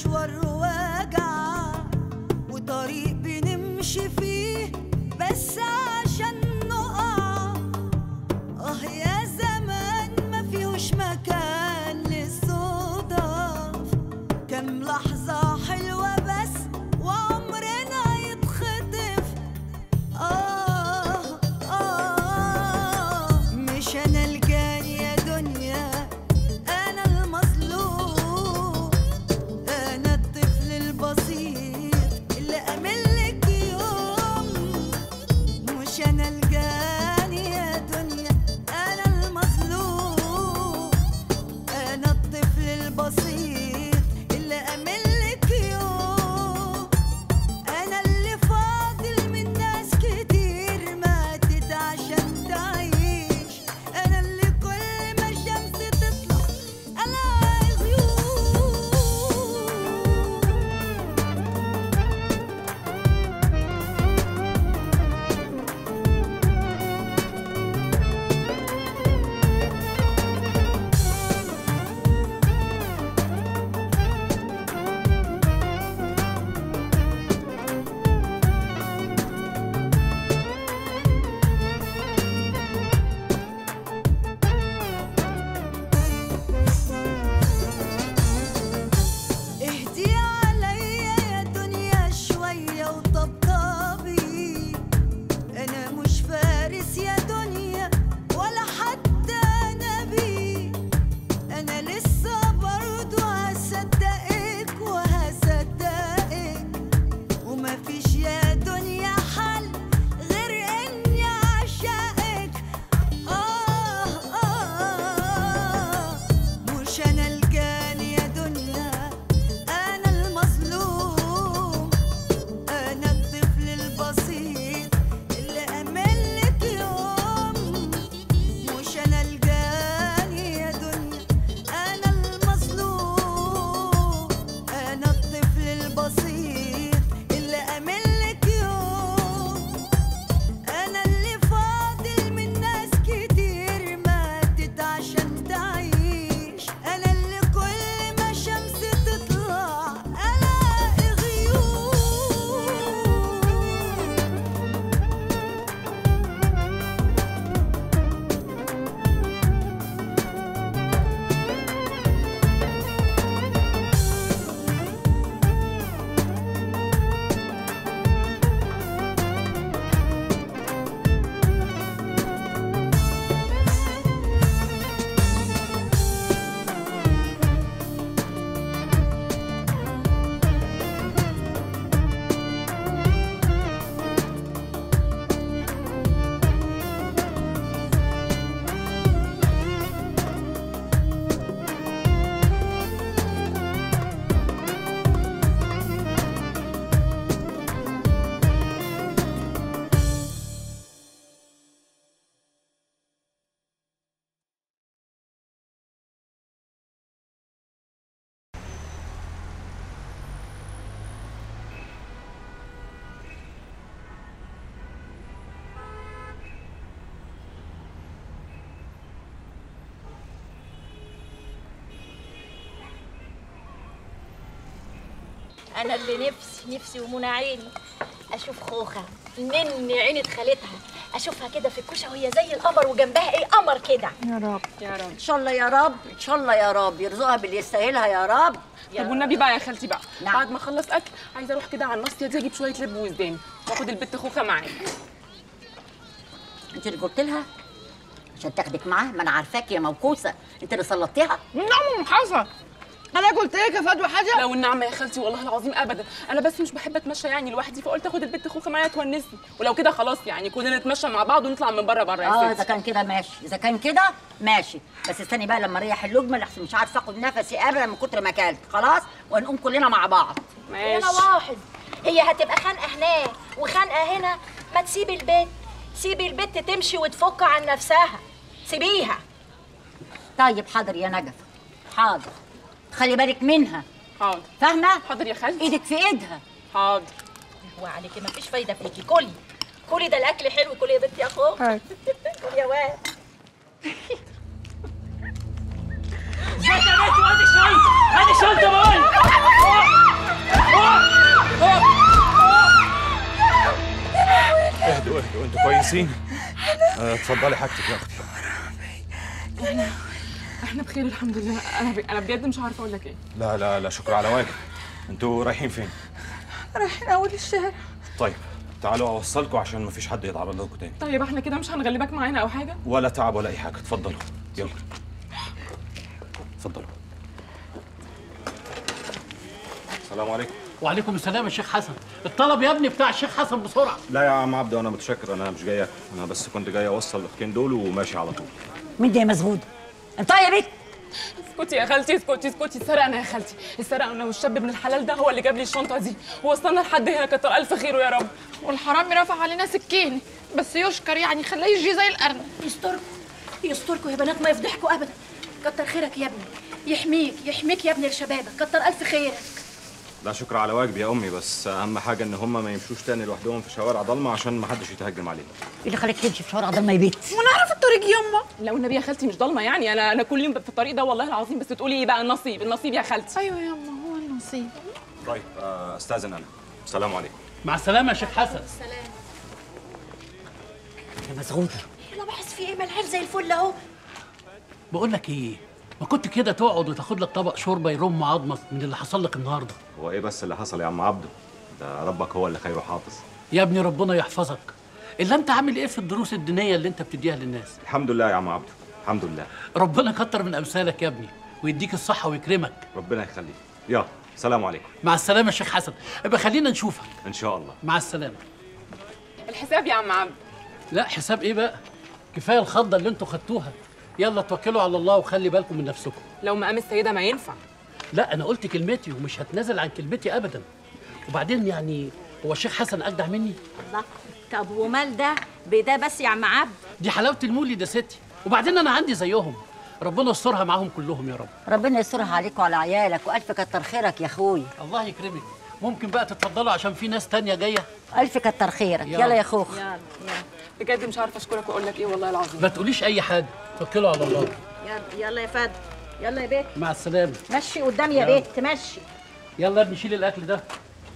مشوار وجع وطريق بنمشي فيه بس عشان نقع اه يا زمان ما فيهوش مكان للصدف كم لحظة حلوة بس وعمرنا يتخطف آه آه مش أنا الجاني يا دنيا أنا المظلوم أنا الطفل البسيط اللي أملك يوم مش أنا الجاني يا دنيا أنا المظلوم أنا الطفل البسيط اللي أملك يوم أنا اللي فاضل من ناس كتير ماتت عشان تعيش أنا اللي كل ما الشمس تطلع ألاقي غيوم اهدي عليا يا دنيا شوية وطبطبي أنا مش فارس يا دنيا ولا حتى نبي أنا لسه برضو هصدقك وهصدقك ومفيش يا دنيا حل غير إني أعشقك آه آه مش أنا الجاني يا دنيا أنا المظلوم أنا الطفل البسيط اللي أملك يوم مش أنا الجاني يا دنيا أنا المظلوم أنا الطفل البسيط اللي أملك يوم أنا اللي فاضل من ناس كتير ماتت عشان تعيش أنا اللي كل ما الشمس تطلع ألاقي غيوم انا اللي نفسي نفسي ومنى عيني اشوف خوخه نني عينة خالتها اشوفها كده في الكوشه وهي زي القمر وجنبها ايه قمر كده يا رب يا رب ان شاء الله يا رب ان شاء الله يا رب يرزقها باللي يستاهلها يا رب طب والنبي بقى يا خالتي بقى نعم. بعد ما اخلص اكل عايزه اروح كده على الناصيه دي اجيب شويه لب وزدان واخد البت خوخه معايا انت اللي قلت لها عشان تاخدك معاها ما انا عارفاك يا موكوسه انت اللي سلطتيها نعم حصل انا قلت لك يا فدوى حاجه لو النعمه يا خالتي والله العظيم ابدا انا بس مش بحب اتمشى يعني لوحدي فقلت اخد البت خوخه معايا تونسني ولو كده خلاص يعني كلنا نتمشى مع بعض ونطلع من بره بره اه يا اذا ستي كان كده ماشي اذا كان كده ماشي بس استني بقى لما اريح اللقمه لحسن مش عارفه اخد نفسي ابدا من كتر ما اكلت خلاص ونقوم كلنا مع بعض ماشي انا واحد هي هتبقى خانقه هناك وخانقه هنا ما تسيبي البيت سيبي البت تمشي وتفك عن نفسها سيبيها طيب حاضر يا نجفه حاضر خلي بالك منها حاضر فاهمه حاضر يا خالتي ايدك في ايدها حاضر هو عليكي ما فيش فايده فيكي كلي كلي ده الاكل حلو كلي يا بنتي يا اخو حاضر. كلي يا واد هات الشنطة هات الشنطة بقول انتوا كويسين آه، اتفضلي حاجتك يا اختي احنا بخير الحمد لله انا ب... انا بجد مش عارفه اقول لك ايه لا لا لا شكرا على واجب انتوا رايحين فين رايحين اول الشارع طيب تعالوا اوصلكم عشان مفيش حد يتعرض لكم تاني طيب احنا كده مش هنغلبك معانا او حاجه ولا تعب ولا اي حاجه اتفضلوا يلا اتفضلوا السلام عليكم وعليكم السلام يا شيخ حسن الطلب يا ابني بتاع الشيخ حسن بسرعه لا يا عم عبده انا متشكر انا مش جاي أكل. انا بس كنت جاي اوصل الاختين دول وماشي على طول مين دي يا مزغود انت يا بنت اسكتي يا خالتي اسكتي اسكتي اتسرقنا يا خالتي اتسرقنا والشاب ابن الحلال ده هو اللي جاب لي الشنطه دي ووصلنا لحد هنا كتر الف خيره يا رب والحرامي رفع علينا سكين بس يشكر يعني خليه يجي زي الارنب يستركوا يستركوا يا بنات ما يفضحكوا ابدا كتر خيرك يا ابني يحميك يحميك يا ابني لشبابك كتر الف خيرك لا شكر على واجب يا امي بس اهم حاجه ان هم ما يمشوش تاني لوحدهم في شوارع ضلمه عشان ما حدش يتهجم عليهم ايه اللي خليك تمشي في شوارع ضلمه يا بنت ونعرف الطريق يما لو النبي يا خالتي مش ضلمه يعني انا انا كل يوم في الطريق ده والله العظيم بس تقولي ايه بقى النصيب النصيب يا خالتي ايوه يما هو النصيب طيب آه، استاذن انا السلام عليكم مع السلامه يا شيخ حسن يا مزغود يلا بحس في ايه ما العيال زي الفل اهو بقول لك ايه ما كنت كده تقعد وتاخد لك طبق شوربه يرم عظمك من اللي حصل لك النهارده هو ايه بس اللي حصل يا عم عبده ده ربك هو اللي خيره حافظ يا ابني ربنا يحفظك الا انت عامل ايه في الدروس الدينيه اللي انت بتديها للناس الحمد لله يا عم عبده الحمد لله ربنا كتر من امثالك يا ابني ويديك الصحه ويكرمك ربنا يخليك يلا سلام عليكم مع السلامه يا شيخ حسن ابقى خلينا نشوفك ان شاء الله مع السلامه الحساب يا عم عبد لا حساب ايه بقى كفايه الخضه اللي انتوا خدتوها يلا توكلوا على الله وخلي بالكم من نفسكم لو مقام السيده ما ينفع لا انا قلت كلمتي ومش هتنازل عن كلمتي ابدا وبعدين يعني هو الشيخ حسن اجدع مني الله طب ومال ده بده بس يا عم عبد دي حلاوه المولد يا ستي وبعدين انا عندي زيهم ربنا يسترها معاهم كلهم يا رب ربنا يسترها عليك وعلى عيالك والف كتر خيرك يا اخوي الله يكرمك ممكن بقى تتفضلوا عشان في ناس تانية جايه الف كتر خيرك يلا. يلا يا اخوخ يلا يلا بجد مش عارفه اشكرك واقول لك ايه والله العظيم ما تقوليش اي حاجه توكلوا على الله يلا يلا يا فادي يلا يا بيت مع السلامه مشي قدام يا يلا. بيت مشي يلا يا ابني شيل الاكل ده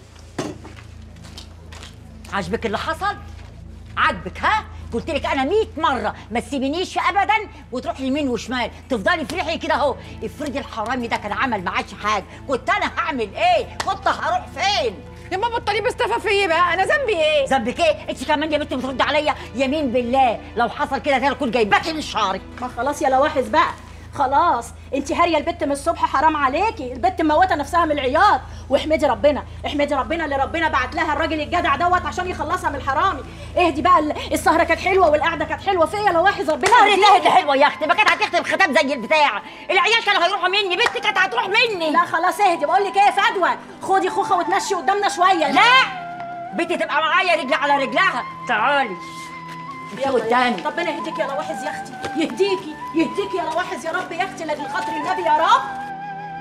عاجبك اللي حصل عاجبك ها قلت لك انا 100 مره ما تسيبنيش ابدا وتروح يمين وشمال تفضلي فرحي كده اهو افرضي الحرامي ده كان عمل معاكي حاجه كنت انا هعمل ايه كنت هروح فين يا ماما بطلي باستفافيه بقى انا ذنبي ايه ذنبك ايه انت كمان يا بنت بترد عليا يمين بالله لو حصل كده انا كنت جايباكي من شعرك ما خلاص يا لواحظ بقى خلاص انت هاريه البت من الصبح حرام عليكي البت موته نفسها من العياط واحمدي ربنا احمدي ربنا اللي ربنا بعت لها الراجل الجدع دوت عشان يخلصها من الحرامي اهدي بقى ال- السهره كانت حلوه والقعده كانت حلوه فيا يا لواحظ ربنا نهر يهديها. الله اللي حلوه يا اختي ما كانت هتختم ختام زي البتاع العيال كانوا هيروحوا مني بنتي كانت هتروح مني لا خلاص اهدي بقول لك ايه يا فدوى خدي خوخه وتمشي قدامنا شويه لا بنتي تبقى معايا رجل على رجلها تعالي انت يلا قدامي يا ربنا يهديك يا لواحظ يا اختي يهديكي يهديكي يا لواحظ يا رب يا اختي لاجل خاطر النبي يا رب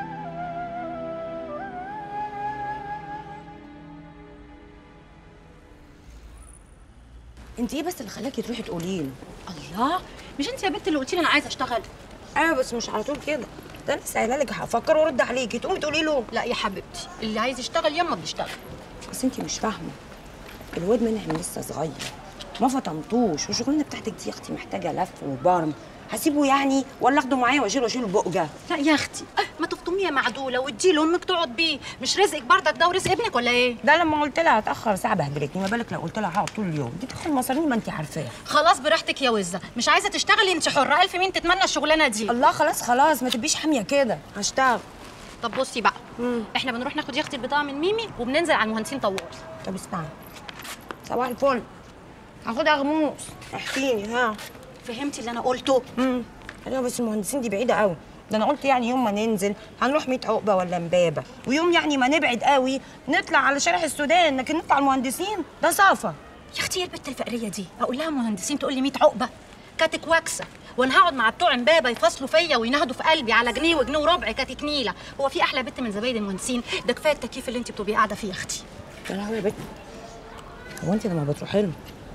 انت ايه بس اللي خلاكي تروحي تقولي له الله مش انت يا بنت اللي قلتي لي انا عايزه اشتغل ايوه بس مش على طول كده ده انا لسه قايله لك هفكر وارد عليكي تقومي تقولي له لا يا حبيبتي اللي عايز يشتغل يما بيشتغل بس انت مش فاهمه الواد منعم لسه صغير ما فطمتوش والشغلانه بتاعتك دي يا اختي محتاجه لف وبرم هسيبه يعني ولا اخده معايا واشيله واشيله بقجه لا يا اختي أه ما تفطميه معدوله واديه لامك تقعد بيه مش رزقك بردك ده ورزق ابنك ولا ايه ده لما قلت لها هتاخر ساعه بهدلتني ما بالك لو قلت لها هقعد طول اليوم دي تاخد مصاريني ما انت عارفاها خلاص براحتك يا وزه مش عايزه تشتغلي انت حره الف مين تتمنى الشغلانه دي الله خلاص خلاص ما تبقيش حاميه كده هشتغل طب بصي بقى احنا بنروح ناخد يا اختي البضاعه من ميمي وبننزل على المهندسين طوال طب استنى صباح الفل هاخدها غموس احكيلي ها فهمتي اللي انا قلته امم ايوه بس المهندسين دي بعيده قوي ده انا قلت يعني يوم ما ننزل هنروح 100 عقبه ولا امبابه ويوم يعني ما نبعد قوي نطلع على شارع السودان لكن نطلع المهندسين ده صافه يا اختي يا البت الفقريه دي اقول لها مهندسين تقول لي 100 عقبه كاتك واكسه وانا هقعد مع بتوع امبابه يفصلوا فيا وينهدوا في قلبي على جنيه وجنيه وربع كاتك نيله هو في احلى بنت من زباين المهندسين ده كفايه التكييف اللي انت بتبقي قاعده فيه يا اختي يا لهوي يا بنت هو انت لما بتروحي لهم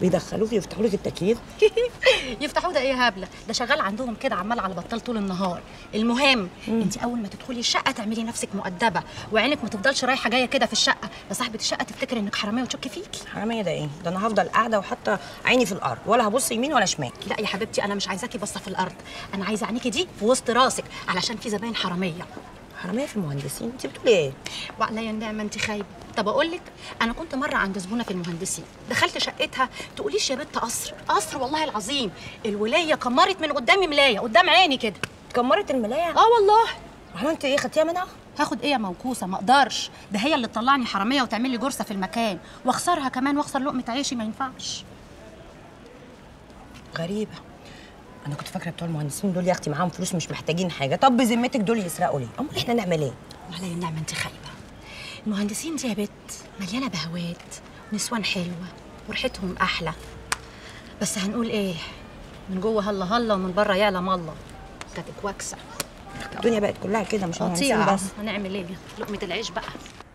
بيدخلوك يفتحوا لك التكييف يفتحوا ده ايه هبله ده شغال عندهم كده عمال على بطال طول النهار المهم انت اول ما تدخلي الشقه تعملي نفسك مؤدبه وعينك ما تفضلش رايحه جايه كده في الشقه لا صاحبه الشقه تفتكر انك حراميه وتشك فيكي حرامية ده ايه ده انا هفضل قاعده وحاطه عيني في الارض ولا هبص يمين ولا شمال لا يا حبيبتي انا مش عايزاكي باصه في الارض انا عايزه عينيكي دي في وسط راسك علشان في زباين حراميه حرامية في المهندسين انت بتقولي ايه وعليا النعمه انت خايبه طب اقول لك انا كنت مره عند زبونه في المهندسين دخلت شقتها تقوليش يا بنت قصر قصر والله العظيم الولايه كمرت من قدامي ملايه قدام عيني كده كمرت الملايه اه والله عملت ايه خدتيها منها هاخد ايه يا موكوسه ما اقدرش ده هي اللي تطلعني حراميه وتعمل لي جرسه في المكان واخسرها كمان واخسر لقمه عيشي ما ينفعش غريبه انا كنت فاكره بتوع المهندسين دول يا اختي معاهم فلوس مش محتاجين حاجه طب بذمتك دول يسرقوا ليه امال احنا نعمل ايه وعليا النعمه انت خايبه المهندسين دي يا بت مليانه بهوات نسوان حلوه وريحتهم احلى بس هنقول ايه من جوه هلا هلا ومن بره يعلم الله كانت كواكسه الدنيا بقت كلها كده مش مهندسين قطيعه بس هنعمل ايه لقمه العيش بقى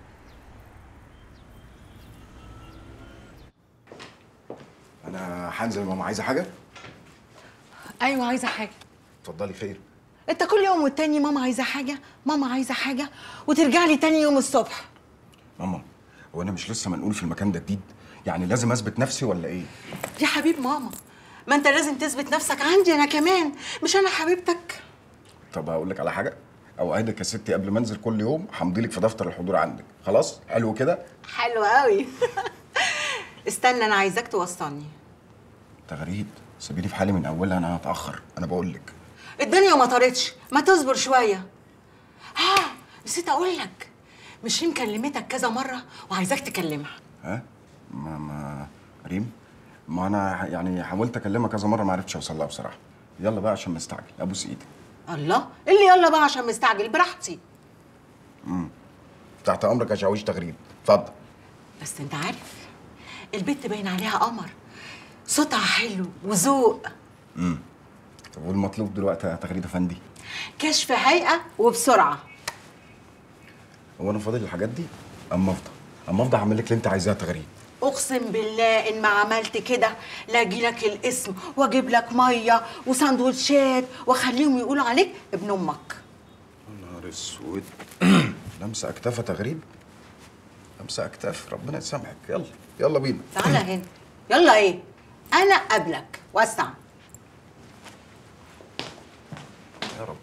انا هنزل ماما عايزه حاجه ايوه عايزه حاجه اتفضلي خير انت كل يوم والتاني ماما عايزه حاجه ماما عايزه حاجه وترجع لي تاني يوم الصبح ماما هو انا مش لسه منقول في المكان ده جديد يعني لازم اثبت نفسي ولا ايه يا حبيب ماما ما انت لازم تثبت نفسك عندي انا كمان مش انا حبيبتك طب هقول لك على حاجه اوعدك يا ستي قبل ما انزل كل يوم همضي لك في دفتر الحضور عندك خلاص حلو كده حلو قوي استنى انا عايزاك توصلني تغريد سيبيني في حالي من اولها انا هتاخر انا بقول لك الدنيا ما طارتش ما تصبر شويه ها نسيت اقول لك مش ريم كلمتك كذا مره وعايزاك تكلمها ها ما ما ريم ما انا يعني حاولت اكلمها كذا مره ما عرفتش اوصل لها بصراحه يلا بقى عشان مستعجل ابوس ايدك الله اللي يلا بقى عشان مستعجل براحتي تحت امرك يا شاويش تغريد اتفضل بس انت عارف البت باين عليها قمر صوتها حلو وذوق طب والمطلوب دلوقتي يا تغريد افندي كشف هيئه وبسرعه هو انا فاضل الحاجات دي اما افضى اما افضى هعمل لك اللي انت عايزاه يا تغريد اقسم بالله ان ما عملت كده لا اجي لك الاسم واجيب لك ميه وسندوتشات واخليهم يقولوا عليك ابن امك نهار اسود لمسه اكتاف يا تغريد لمسه اكتاف ربنا يسامحك يلا يلا بينا تعالى هنا يلا ايه انا قبلك وسع يا رب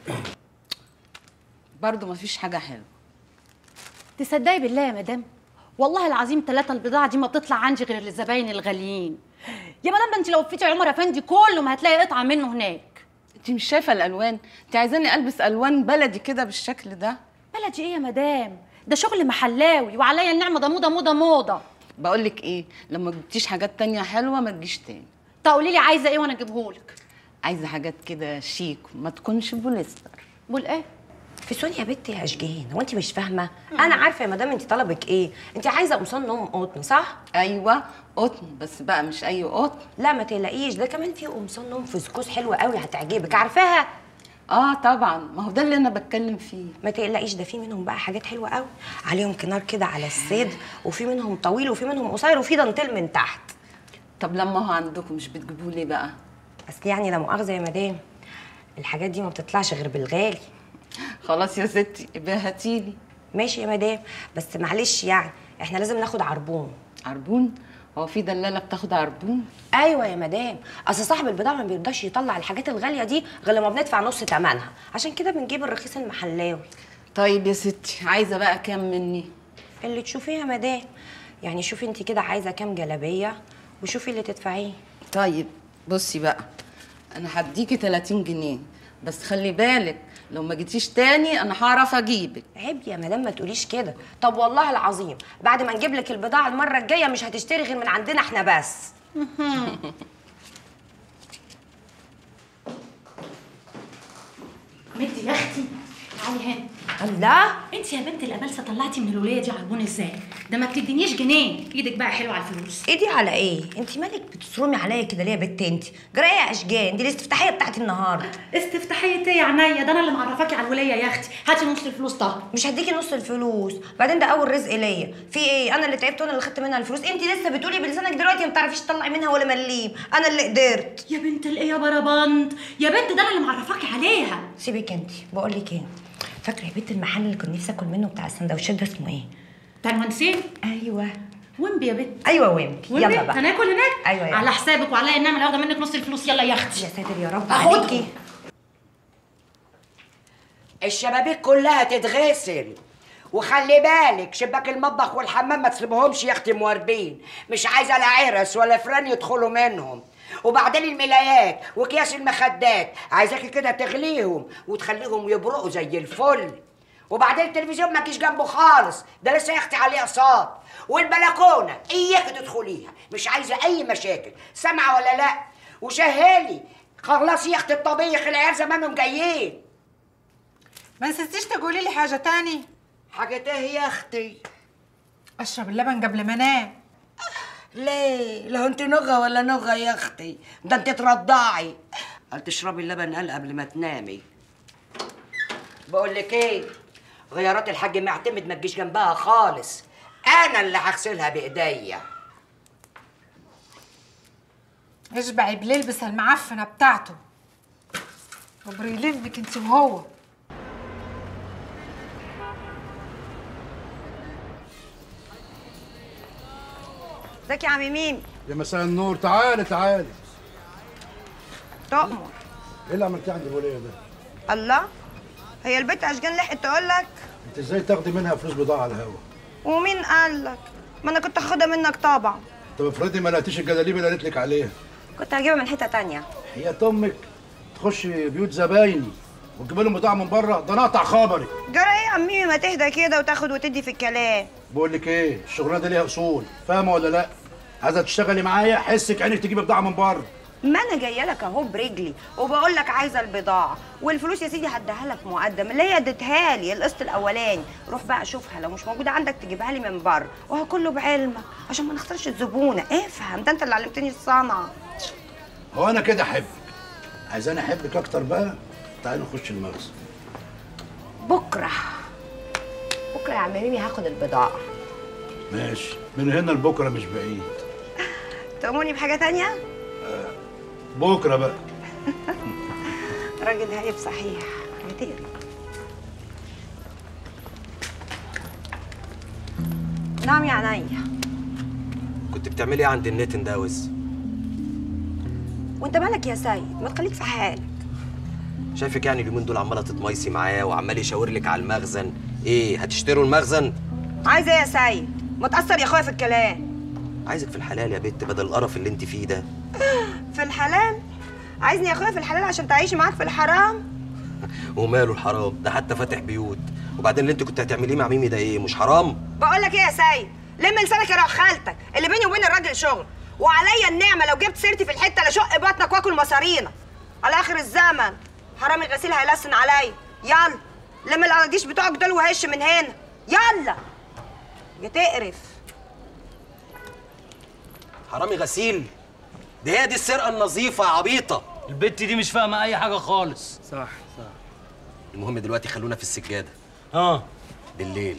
برضه مفيش حاجة حلوة تصدقي بالله يا مدام والله العظيم ثلاثة البضاعة دي ما بتطلع عندي غير للزباين الغاليين يا مدام ده انت لو وفيتي عمر افندي كله ما هتلاقي قطعة منه هناك انت مش شايفة الألوان انت عايزاني ألبس ألوان بلدي كده بالشكل ده بلدي ايه يا مدام ده شغل محلاوي وعليا النعمة ده موضة موضة موضة بقولك ايه لما جبتيش حاجات تانية حلوة ما تجيش تاني طب قولي لي عايزة ايه وانا اجيبهولك عايزة حاجات كده شيك ما تكونش بوليستر بقول ايه في سوريا يا بنتي يا اشجان هو انت مش فاهمه انا عارفه يا مدام انت طلبك ايه انت عايزه قمصان نوم قطن صح ايوه قطن بس بقى مش اي قطن لا ما تقلقيش ده كمان في قمصان نوم فسكوس حلوه قوي هتعجبك عارفاها اه طبعا ما هو ده اللي انا بتكلم فيه ما تقلقيش ده في منهم بقى حاجات حلوه قوي عليهم كنار كده على الصدر وفي منهم طويل وفي منهم قصير وفي دانتيل من تحت طب لما هو عندكم مش بتجيبوه ليه بقى اصل يعني لا مؤاخذه يا مدام الحاجات دي ما بتطلعش غير بالغالي خلاص يا ستي ابقى هاتيلي ماشي يا مدام بس معلش يعني احنا لازم ناخد عربون عربون هو في دلاله بتاخد عربون ايوه يا مدام اصل صاحب البضاعه ما بيرضاش يطلع الحاجات الغاليه دي غير لما بندفع نص ثمنها عشان كده بنجيب الرخيص المحلاوي طيب يا ستي عايزه بقى كام مني اللي تشوفيه يا مدام يعني شوفي انت كده عايزه كام جلابيه وشوفي اللي تدفعيه طيب بصي بقى انا هديكي 30 جنيه بس خلي بالك لو ما جيتيش تاني انا هعرف اجيبك عيب يا مدام ما تقوليش كده طب والله العظيم بعد ما نجيب لك البضاعه المره الجايه مش هتشتري غير من عندنا احنا بس مدي يا اختي تعالي هنا الله انت يا بنت الابلسه طلعتي من الوليه دي عربون ازاي ده ما بتدينيش جنيه ايدك بقى حلوه على الفلوس ايدي على ايه انت مالك بتصرمي عليا كده ليه يا بت انت جرى ايه يا اشجان دي الاستفتاحيه بتاعت النهارده استفتاحيه ايه يا عينيا ده انا اللي معرفاكي على الوليه يا اختي هاتي نص الفلوس طه مش هديكي نص الفلوس بعدين ده اول رزق ليا في ايه انا اللي تعبت وانا اللي خدت منها الفلوس انت لسه بتقولي بلسانك دلوقتي ما بتعرفيش تطلعي منها ولا مليم انا اللي قدرت يا بنت الايه يا بربند يا بنت ده انا اللي معرفاكي عليها سيبك انت بقول لك ايه فاكره يا بنت المحل اللي كنت نفسي اكل منه بتاع السندوتشات ده اسمه ايه بتاع المهندسين ايوه ويمبي يا بنت ايوه ويمبي ويمبي يلا بقى هناكل هناك ايوه يلا على حسابك وعلى ان انا واخده منك نص الفلوس يلا يا اختي يا ساتر يا رب اخدهم عليكي. الشبابيك كلها تتغسل وخلي بالك شباك المطبخ والحمام ما تسيبهمش يا اختي مواربين مش عايزه لا عرس ولا فران يدخلوا منهم وبعدين الملايات واكياس المخدات عايزاكي كده تغليهم وتخليهم يبرقوا زي الفل وبعدين التلفزيون ما تجيش جنبه خالص ده لسه يا اختي عليه اقساط والبلكونه اياكي تدخليها مش عايزه اي مشاكل سامعه ولا لا وشهلي خلصي يا اختي الطبيخ العيال زمانهم جايين ما نسيتيش تقولي لي حاجة تاني حاجة ايه يا اختي؟ اشرب اللبن قبل ما انام ليه؟ لا انت نغة ولا نغة يا اختي ده انت ترضعي قال تشربي اللبن قال قبل ما تنامي بقول لك ايه غيارات الحاج معتمد ما تجيش جنبها خالص انا اللي هغسلها بايديا اشبعي بليلبس المعفنة بتاعته وبريلين بك انت وهو ازيك يا عم ميم يا مساء النور تعالي تعالي تؤمر ايه اللي عملتيه عند الوليه ده؟ الله هي البت اشجان لحقت تقول لك انت ازاي تاخدي منها فلوس بضاعه على الهوا؟ ومين قال لك ما انا كنت هاخدها منك طبعا طب افرضي ما لقيتيش الجلاليب اللي قالت لك عليها كنت هجيبها من حته تانية هي امك تخش بيوت زبايني وتجيب لهم بضاعه من بره ده نقطع خبري جرى ايه يا عم ميمي ما تهدى كده وتاخد وتدي في الكلام بقول لك ايه الشغلانه دي ليها اصول فاهمه ولا لا؟ عايزه تشتغلي معايا حسك عينك تجيبي بضاعه من بره ما انا جايه لك اهو برجلي وبقول لك عايزه البضاعه والفلوس يا سيدي هديها لك مقدم اللي هي اديتها لي القسط الاولاني روح بقى شوفها لو مش موجوده عندك تجيبها لي من بره وهو كله بعلمك عشان ما نخسرش الزبونه افهم ده انت اللي علمتني الصنعه هو انا كده احبك عايزاني احبك اكتر بقى تعالي نخش المخزن بكره بكره يا عم ميمي هاخد البضاعه ماشي من هنا لبكره مش بعيد تأمرني بحاجه تانية بكره بقى راجل هايب صحيح كتير نعم يا عينيا كنت بتعملي ايه عند النت نداوز وانت مالك يا سيد ما تخليك في حالك شايفك يعني اليومين دول عماله تتميسي معاه وعمال يشاور لك على المخزن ايه هتشتروا المخزن عايزه ايه يا سيد ما تأثر يا اخويا في الكلام عايزك في الحلال يا بت بدل القرف اللي انت فيه ده في الحلال عايزني يا اخويا في الحلال عشان تعيشي معاك في الحرام وماله الحرام ده حتى فاتح بيوت وبعدين اللي انت كنت هتعمليه مع ميمي ده ايه مش حرام بقول لك ايه يا سيد لم لسانك يا روح خالتك اللي بيني وبين الراجل شغل وعليا النعمه لو جبت سيرتي في الحته لشق بطنك واكل مصارينا على اخر الزمن حرامي غسيل هيلسن عليا يلا لم القراطيش بتوعك دول وهش من هنا يلا يا تقرف حرامي غسيل دي هي دي السرقه النظيفه يا عبيطه البت دي مش فاهمه اي حاجه خالص صح صح المهم دلوقتي خلونا في السجاده اه بالليل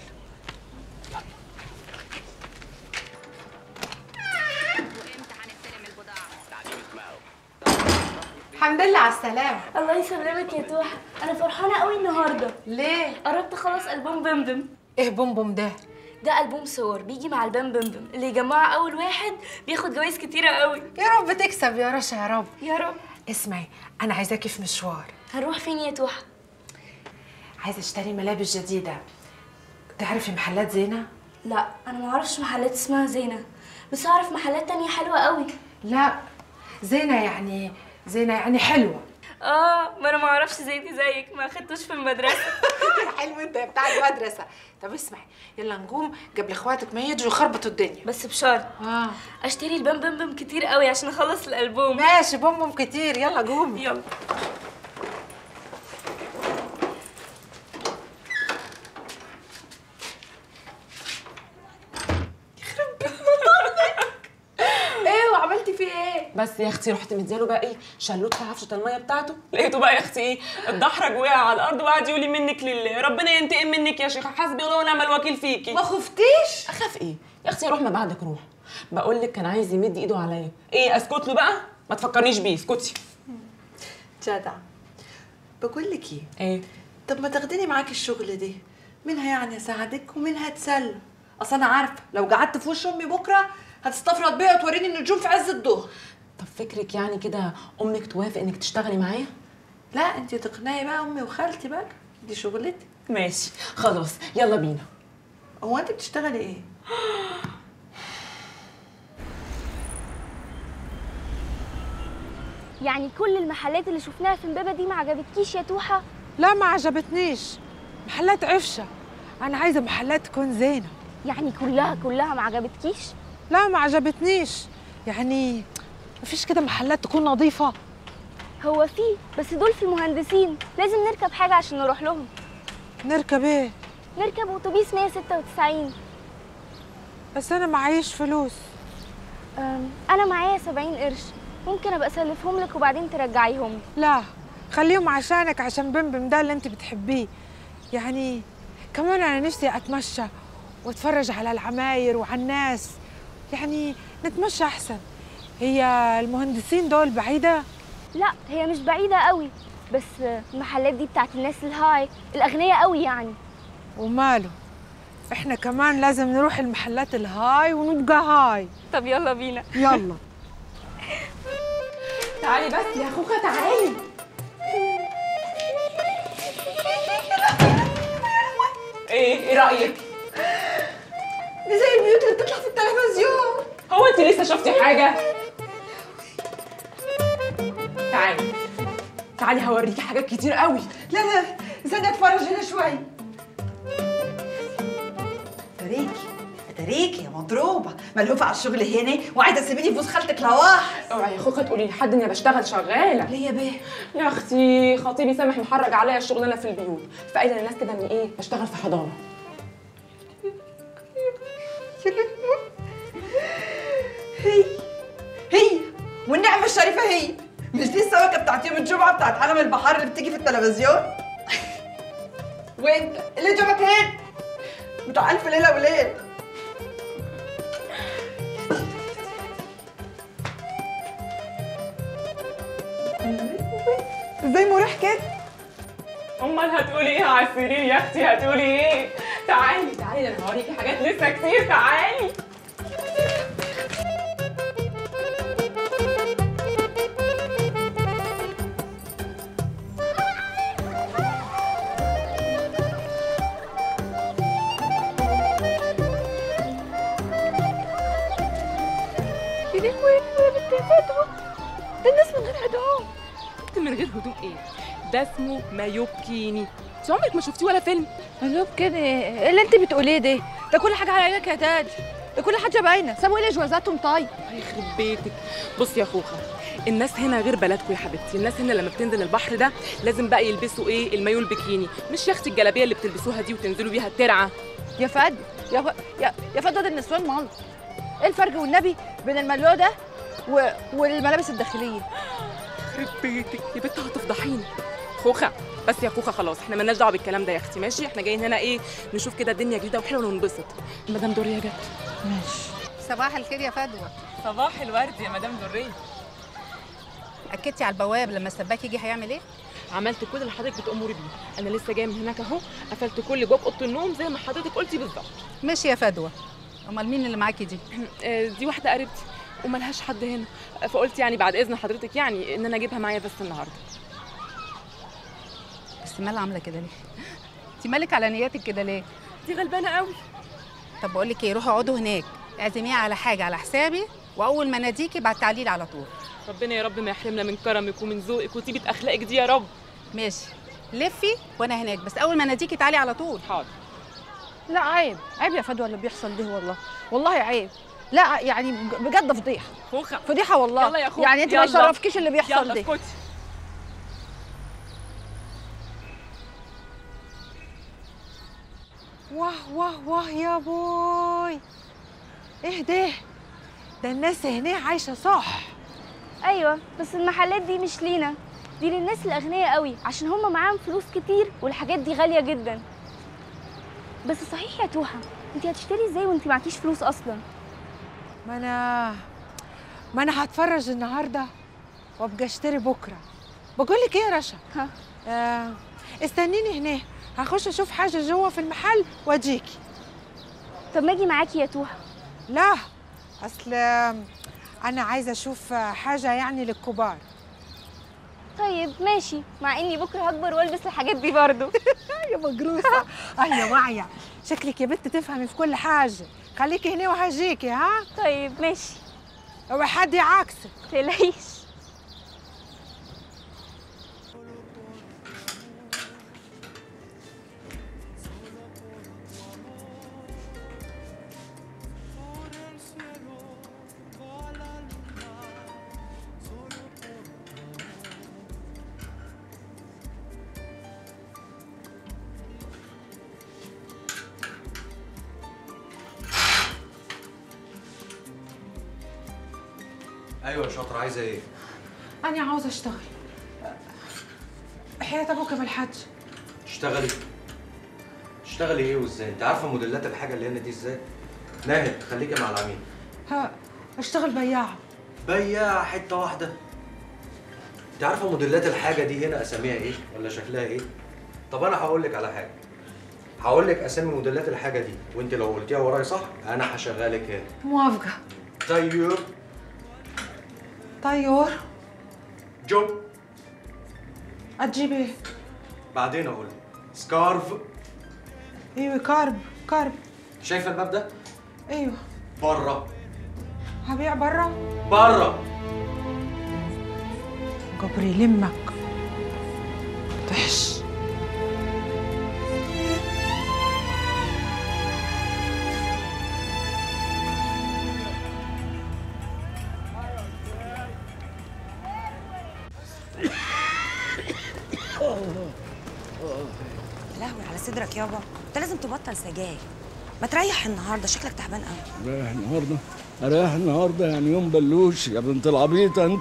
الحمد لله على السلامة الله يسلمك يا توحة أنا فرحانة قوي النهاردة ليه؟ قربت أخلص ألبوم بمبم إيه بومبوم ده؟ ده ألبوم صور بيجي مع البام بمبم اللي يجمعه أول واحد بياخد جوايز كتيرة قوي يا رب تكسب يا رشا يا رب يا رب اسمعي أنا عايزاكي في مشوار هنروح فين يا توحة؟ عايزة اشتري ملابس جديدة تعرفي محلات زينة؟ لا أنا معرفش محلات اسمها زينة بس أعرف محلات تانية حلوة قوي لا زينة يعني زينة يعني حلوة اه ما انا ما اعرفش زيتي زيك ما خدتوش في المدرسه حلو انت بتاع المدرسة طب اسمعي يلا نقوم قبل اخواتك ما يجوا يخربطوا الدنيا بس بشرط اه اشتري البام بام بام كتير قوي عشان اخلص الالبوم ماشي بومبوم كتير يلا قومي يلا بس يا اختي رحت مدياله بقى ايه شلوت في عفشه الميه بتاعته لقيته بقى يا اختي ايه اتدحرج وقع على الارض وقعد يقول لي منك لله ربنا ينتقم منك يا شيخه حسبي الله ونعم الوكيل فيكي ما خفتيش اخاف ايه يا اختي روح ما بعدك روح بقول لك كان عايز يمد ايده عليا ايه اسكت له بقى ما تفكرنيش بيه اسكتي جدع بقول لك ايه ايه طب ما تاخديني معاكي الشغل دي منها يعني اساعدك ومنها اتسلى اصل انا عارفه لو قعدت في وش امي بكره هتستفرد بيا وتوريني النجوم في عز الظهر طب فكرك يعني كده امك توافق انك تشتغلي معايا لا انت تقنعي بقى امي وخالتي بقى دي شغلتي ماشي خلاص يلا بينا هو انت بتشتغلي ايه يعني كل المحلات اللي شفناها في امبابه دي ما عجبتكيش يا توحه لا ما عجبتنيش محلات عفشه انا عايزه محلات تكون زينه يعني كلها كلها ما عجبتكيش لا ما عجبتنيش يعني مفيش كده محلات تكون نظيفه هو في بس دول في المهندسين لازم نركب حاجه عشان نروح لهم نركب ايه نركب اتوبيس 196 بس انا معيش فلوس أم، انا معايا 70 قرش ممكن ابقى اسلفهم لك وبعدين ترجعيهم لي لا خليهم عشانك عشان بمبم ده اللي انت بتحبيه يعني كمان انا نفسي اتمشى واتفرج على العماير وعلى الناس يعني نتمشى احسن هي المهندسين دول بعيده لا هي مش بعيده قوي بس المحلات دي بتاعت الناس الهاي الاغنياء قوي يعني وماله احنا كمان لازم نروح المحلات الهاي ونبقى هاي طب يلا بينا يلا تعالي بس يا خوخه تعالي ايه ايه رايك دي زي البيوت اللي بتطلع في التلفزيون هو انت لسه شفتي حاجه تعالي تعالي هوريكي حاجات كتير قوي لا لا استني اتفرج هنا شوي تريكي تريكي يا مضروبه ملهوفه على الشغل هنا وعايزه تسيبيني في وسط خالتك لواح اوعي يا خوخه تقولي لحد اني بشتغل شغاله ليه يا بيه يا اختي خطيبي سامح محرج عليا الشغلانه في البيوت فقايله للناس كده اني ايه بشتغل في حضانه هي هي والنعمه الشريفه هي مش دي السمكه بتاعت يوم الجمعه بتاعت عالم البحار اللي بتيجي في التلفزيون وانت اللي جابك هنا بتاع الف ليله وليله ازاي مريح كده امال هتقولي ايه على السرير يا اختي هتقولي ايه تعالي تعالي ده انا هوريكي حاجات لسه كتير تعالي يا لهوي يا بنت الفتوى ده الناس من غير هدوم انت من غير هدوء ايه ده اسمه مايو بكيني انت عمرك ما شفتيه ولا فيلم ملوك كده ايه اللي انت بتقوليه ده ده كل حاجه على عينك يا تاج ده كل حاجه باينه سابوا ايه جوازاتهم طيب يخرب بيتك بصي يا خوخه الناس هنا غير بلدكم يا حبيبتي الناس هنا لما بتنزل البحر ده لازم بقى يلبسوا ايه المايو البكيني مش يا اختي الجلابيه اللي بتلبسوها دي وتنزلوا بيها الترعه يا فد يا ف... يا يا فد ده النسوان مال ايه الفرق والنبي بين الملو ده و... والملابس الداخليه يخرب بيتك يا بنت هتفضحينا خوخه بس يا خوخه خلاص احنا مالناش دعوه بالكلام ده يا اختي ماشي احنا جايين هنا ايه نشوف كده الدنيا جديده وحلوه وننبسط مدام دوريه جت ماشي صباح الخير يا فدوى صباح الورد يا مدام دوريه اكدتي على البواب لما السباك يجي هيعمل ايه عملت كل اللي حضرتك بتأمري بيه انا لسه جايه من هناك اهو قفلت كل باب اوضه النوم زي ما حضرتك قلتي بالظبط ماشي يا فدوى امال مين اللي معاكي دي آه، دي واحده قريبتي وملهاش حد هنا فقلت يعني بعد اذن حضرتك يعني ان انا اجيبها معايا بس النهارده بس مال عامله كده ليه انت مالك على نياتك كده ليه دي غلبانه قوي طب بقول لك ايه روحوا اقعدوا هناك اعزميها على حاجه على حسابي واول ما ناديكي بعد تعليل على طول ربنا يا رب ما يحرمنا من كرمك ومن ذوقك وطيبه اخلاقك دي يا رب ماشي لفي وانا هناك بس اول ما ناديكي تعالي على طول حاضر لا عيب عيب يا فدوى اللي بيحصل ده والله والله عيب لا يعني بجد فضيحه خوخه فضيحه والله يلا يا خوخة، يعني انت ما يلا. يشرفكيش اللي بيحصل يلا ده اسكتي واه واه واه يا بوي ايه ده ده الناس هنا عايشه صح ايوه بس المحلات دي مش لينا دي للناس الاغنياء قوي عشان هم معاهم فلوس كتير والحاجات دي غاليه جدا بس صحيح يا توحه انت هتشتري ازاي وانت معكيش فلوس اصلا ما انا ما انا هتفرج النهارده وابقى اشتري بكره بقول لك ايه يا رشا ها آه استنيني هنا هخش اشوف حاجه جوه في المحل واجيكي طب ما اجي معاكي يا توحه لا اصل انا عايزه اشوف حاجه يعني للكبار طيب ماشي مع اني بكره هكبر والبس الحاجات دي برضو يا مجروسه اه يا واعيه شكلك يا بنت تفهمي في كل حاجه خليكي هنا وهجيكي ها طيب ماشي اوعي حد يعاكسك تلاقيش ايوه يا شاطر عايزه ايه انا عاوزه اشتغل حياة ابوك بالحج تشتغلي تشتغلي ايه وازاي انت عارفه موديلات الحاجه اللي هنا دي ازاي ناهد خليكي مع العميل ها اشتغل بياعه بياع حته واحده انت عارفه موديلات الحاجه دي هنا اساميها ايه ولا شكلها ايه طب انا هقول لك على حاجه هقول لك اسامي موديلات الحاجه دي وانت لو قلتيها ورايا صح انا هشغلك هنا موافقه طيور طيور جو هتجيب ايه بعدين اقول لك سكارف ايوه كارب كارب شايفه الباب ده ايوه بره هبيع برا بره جبري لمك طحش لهوي على صدرك يابا انت لازم تبطل سجاير ما تريح النهارده شكلك تعبان قوي رايح النهارده رايح النهارده يعني يوم بلوش يا بنت العبيطه انت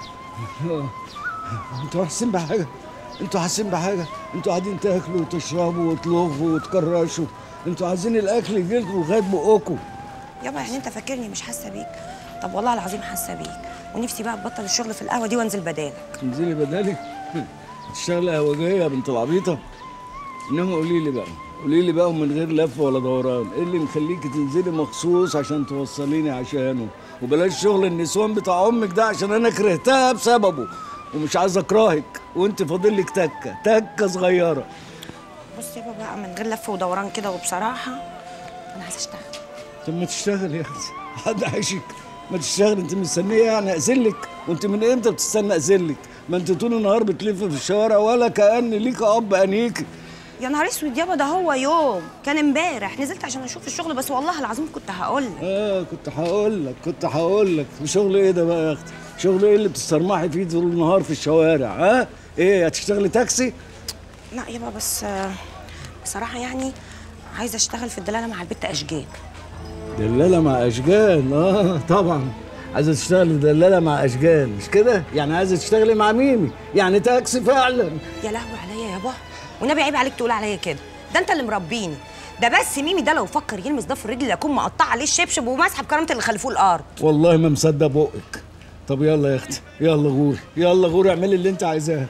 انتوا حاسين بحاجه انتوا حاسين بحاجه انتوا قاعدين تاكلوا وتشربوا وتلغوا وتكرشوا انتوا عايزين الاكل يجيلكوا لغايه بقكم يابا يعني انت فاكرني مش حاسه بيك طب والله العظيم حاسه بيك ونفسي بقى ابطل الشغل في القهوه دي وانزل بدالك تنزلي بدالي تشتغلي هواجيه يا بنت العبيطه انما قولي لي بقى قولي لي بقى ومن غير لف ولا دوران ايه اللي مخليكي تنزلي مخصوص عشان توصليني عشانه وبلاش شغل النسوان بتاع امك ده عشان انا كرهتها بسببه ومش عايز اكرهك وانت فاضل لك تكه تكه صغيره بص يابا بقى من غير لف ودوران كده وبصراحه انا عايزه اشتغل طب ما تشتغل يا اختي حد عايشك ما تشتغل انت مستنيه يعني اذلك وانت من امتى بتستنى اذلك ما انت طول النهار بتلف في الشوارع ولا كان ليك اب انيكي يا نهار اسود يابا ده هو يوم كان امبارح نزلت عشان اشوف الشغل بس والله العظيم كنت هقول لك اه كنت هقول لك كنت هقول لك شغل ايه ده بقى يا اختي شغل ايه اللي بتسترمحي فيه طول النهار في الشوارع ها ايه هتشتغلي تاكسي لا يابا بس آه، بصراحه يعني عايزه اشتغل في الدلاله مع البت اشجان دلالة مع أشجان اه طبعا عايزة تشتغلي دلالة مع أشجان مش كده؟ يعني عايزة تشتغلي مع ميمي يعني تاكسي فعلا يا لهوي عليا يابا والنبي عيب عليك تقول عليا كده ده انت اللي مربيني ده بس ميمي ده لو فكر يلمس ده في الرجل اكون مقطعه عليه الشبشب وماسحه بكرامه اللي خلفوه الارض والله ما مصدق بقك طب يلا يا اختي يلا غوري يلا غوري اعملي اللي انت عايزاه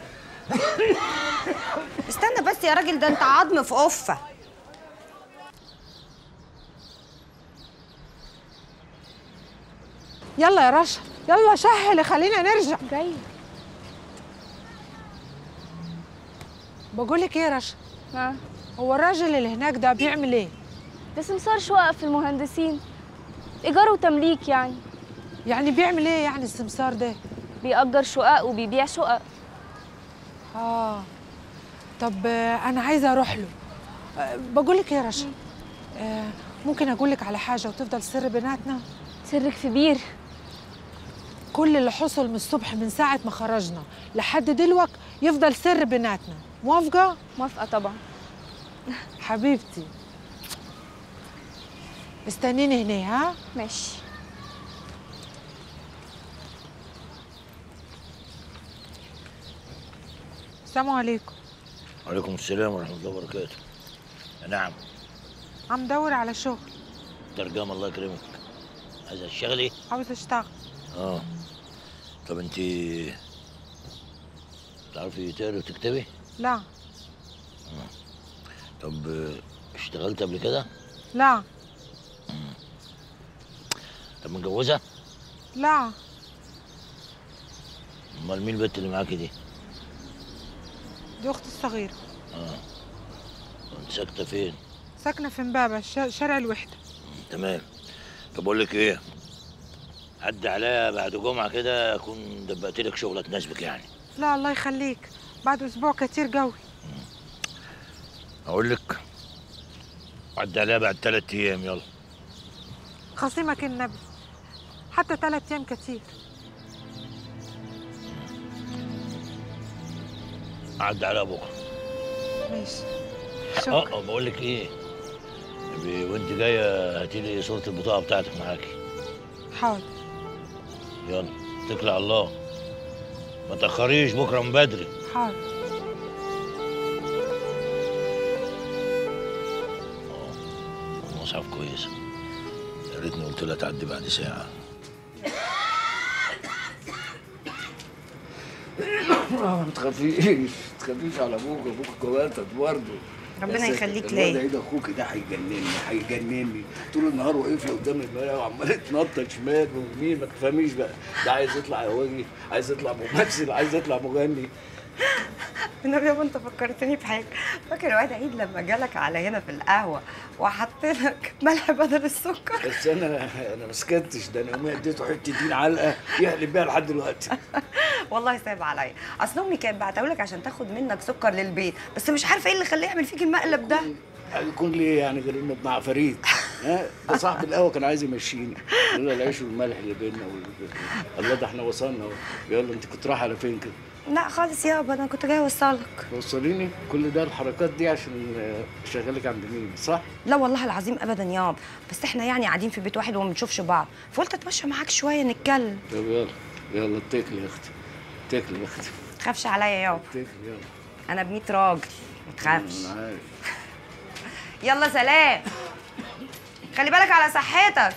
استنى بس يا راجل ده انت عظم في قفه يلا يا رشا يلا شهلي خلينا نرجع جاي بقول لك ايه يا رشا ها هو الراجل اللي هناك ده بيعمل ايه ده سمسار شقق في المهندسين ايجار وتمليك يعني يعني بيعمل ايه يعني السمسار ده بيأجر شقق وبيبيع شقق اه طب آه، انا عايزه اروح له آه، بقول لك ايه يا رشا آه، ممكن اقول لك على حاجه وتفضل سر بيناتنا سرك في بير كل اللي حصل من الصبح من ساعه ما خرجنا لحد دلوقت يفضل سر بيناتنا موافقه موافقه طبعا حبيبتي استنيني هنا ها ماشي السلام عليكم وعليكم السلام ورحمة الله وبركاته نعم عم دور على شغل ترجمة الله يكرمك عايزة تشتغلي؟ عاوزة اشتغل اه طب انت تعرفي تقري وتكتبي؟ لا طب آه، اشتغلت قبل كده؟ لا طب متجوزة؟ لا امال مين البنت اللي معاكي دي؟ دي اختي الصغيرة اه انت ساكتة فين؟ ساكنة في امبابة ش- شارع الوحدة تمام طب اقول لك ايه؟ عدي عليا بعد جمعة كده اكون دبقت لك شغلة تناسبك يعني لا الله يخليك بعد اسبوع كتير قوي اقول لك عدي عليا بعد ثلاث ايام يلا خصيمك النبي حتى ثلاث ايام كتير عدي عليا بكرة ماشي اه اه بقول لك ايه ب- وانت جايه هاتي لي صوره البطاقه بتاعتك معاكي حاضر يلا اتكلي على الله ما تاخريش بكره من بدري حاضر المصحف كويس يا ريتني قلت لها تعدي بعد ساعه ما تخافيش ما تخافيش على ابوك ابوك كواتك برضه ربنا يا ساتر، يخليك الواد ليا. عيد اخوك ده هيجنني هيجنني طول النهار واقف لي قدام المرايه وعمال يتنطط شمال ويمين ما تفهميش بقى ده عايز يطلع هواجي عايز يطلع ممثل عايز يطلع مغني النبي يابا انت فكرتني بحاجه فاكر واد عيد لما جالك على هنا في القهوه وحط لك ملح بدل السكر بس انا انا ما سكتش ده انا يوميا اديته حته دين علقه يحلب بيها لحد دلوقتي والله سايب عليا اصل امي كانت بعتهولك عشان تاخد منك سكر للبيت بس مش عارفه ايه اللي خليه يعمل فيك المقلب ده هيكون ليه يعني غير انه ابن عفاريت ها ده صاحب القهوه كان عايز يمشيني لولا العيش والملح اللي بينا وال... الله ده احنا وصلنا اهو يلا انت كنت رايحه على فين كده؟ لا خالص يابا انا كنت جايه اوصلك توصليني كل ده الحركات دي عشان آه، اشغلك عند مين صح؟ لا والله العظيم ابدا يابا بس احنا يعني قاعدين في بيت واحد وما بنشوفش بعض فقلت اتمشى معاك شويه نتكلم طب يلا يلا اتكلي يا اختي اتكلي يا اختي تخافش عليا يابا اتكلي يلا انا ب 100 راجل ما تخافش انا عارف يلا سلام خلي بالك على صحتك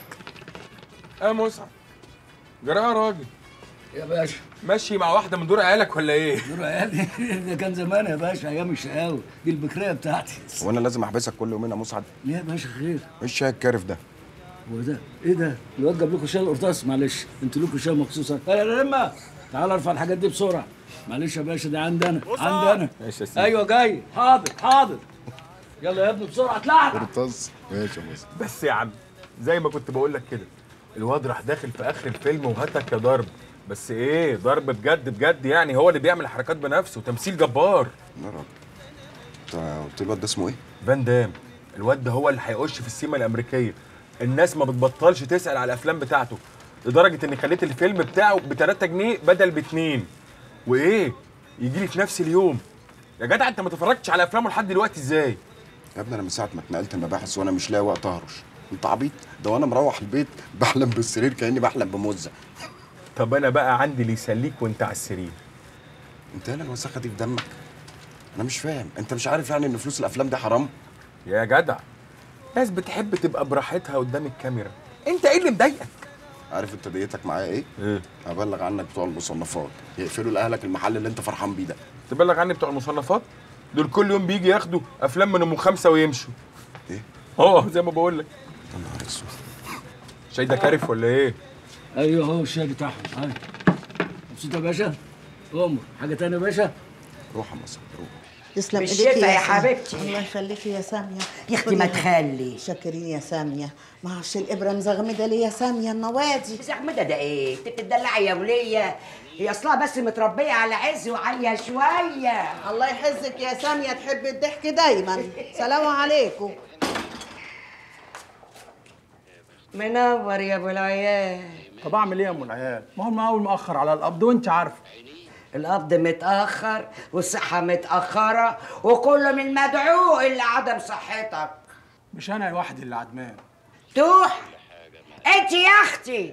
يا مصعب جرى يا راجل يا باشا ماشي مع واحده من دور عيالك ولا ايه؟ دور عيالي ده كان زمان يا باشا ايام الشقاوه دي البكريه بتاعتي وانا لازم احبسك كل يومين يا مسعد ليه يا باشا خير ايه الشاي الكارف ده هو ده ايه ده الواد جاب لكم شاي القرطاس معلش انتوا لكم شاي مخصوص يا لما تعال ارفع الحاجات دي بسرعه معلش يا باشا دي عندنا عندنا ماشي يا سيدي. ايوه جاي حاضر حاضر يلا يا ابني بسرعه اطلع قرطاس ماشي يا مسعد بس يا عم زي ما كنت بقول لك كده الواد راح داخل في اخر الفيلم وهتك يا ضرب بس ايه ضرب بجد بجد يعني هو اللي بيعمل حركات بنفسه تمثيل جبار يا راجل انت قلت لي الواد ده اسمه ايه؟ فان دام الواد ده هو اللي هيخش في السيما الامريكيه الناس ما بتبطلش تسال على الافلام بتاعته لدرجه اني خليت الفيلم بتاعه ب 3 جنيه بدل باتنين وايه يجي لي في نفس اليوم يا جدع انت ما اتفرجتش على افلامه لحد دلوقتي ازاي يا ابني انا من ساعه ما اتنقلت المباحث وانا مش لاقي وقت اهرش انت عبيط ده وانا مروح البيت بحلم بالسرير كاني بحلم بمزه طب انا بقى عندي اللي يسليك وانت على السرير انت ايه الوساخه دي في دمك انا مش فاهم انت مش عارف يعني ان فلوس الافلام دي حرام يا جدع ناس بتحب تبقى براحتها قدام الكاميرا انت ايه اللي مضايقك عارف انت ديتك معايا ايه ايه هبلغ عنك بتوع المصنفات يقفلوا لاهلك المحل اللي انت فرحان بيه ده تبلغ عني بتوع المصنفات دول كل يوم بيجي ياخدوا افلام من ام خمسه ويمشوا ايه اه زي ما بقول لك يا نهار اسود شاي ده كارف ولا ايه ايوه اهو الشاي بتاعهم ايوه مبسوط يا باشا امر حاجه تانية يا باشا روح يا مصر روح تسلم بالشفا ايديك يا سامية. حبيبتي. الله يخليكي يا ساميه يا أختي ما كلها. تخلي. شاكرين يا ساميه ما عش الابره مزغمده ليه يا ساميه النوادي زغمده ده ايه؟ انت بتدلعي يا وليه هي اصلها بس متربيه على عز وعاليه شويه الله يحزك يا ساميه تحب الضحك دايما سلام عليكم منور يا ابو العيال طب اعمل ايه يا ام العيال؟ ما هو المقاول مأخر على القبض وانت عارفه القبض متاخر والصحه متاخره وكله من مدعو الا عدم صحتك مش انا لوحدي اللي عدمان توح انت يا اختي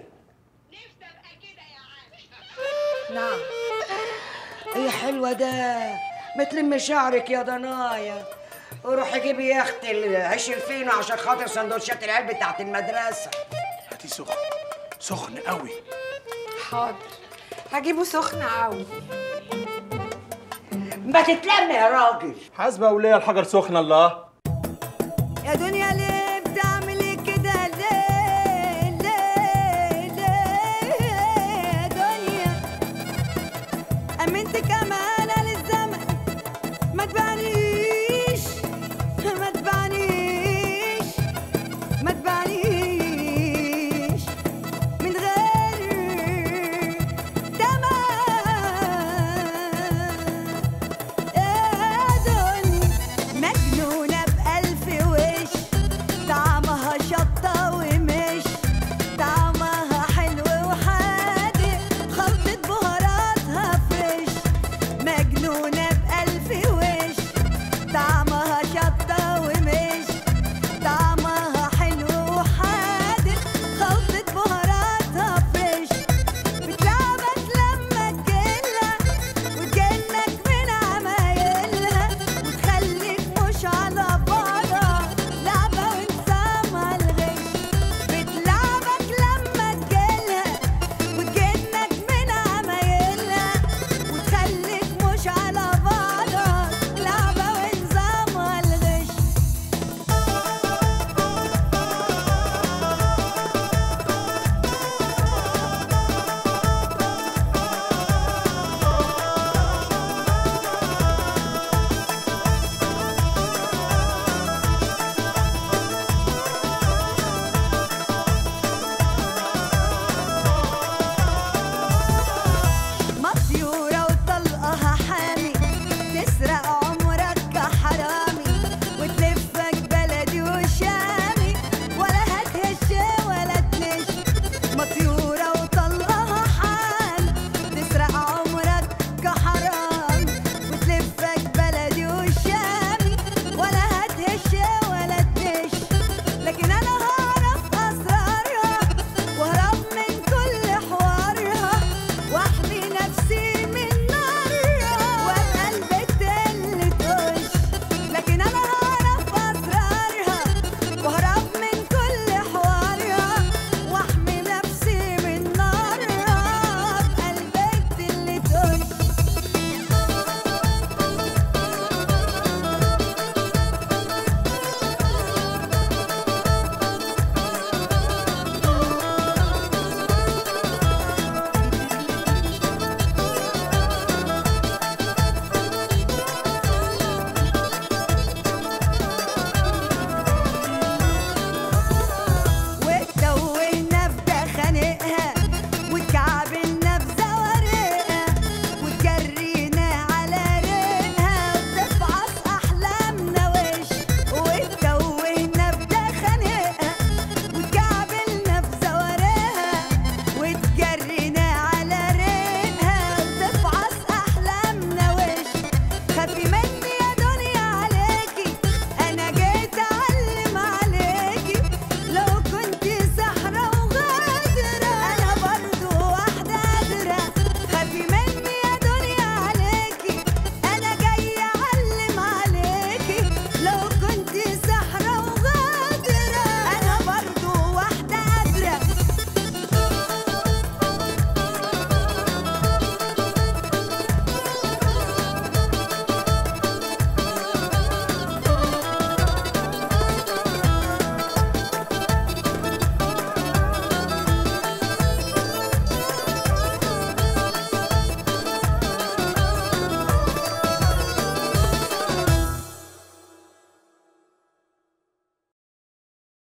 نعم ايه حلوه ده ما تلم شعرك يا ضنايا وروحي جيبي يا اختي العيش الفينو عشان خاطر سندوتشات العلب بتاعت المدرسه هاتي سخن سخن قوي حاضر هجيبه سخن قوي ما تتلم يا راجل حاسبه وليه الحجر سخن الله يا دنيا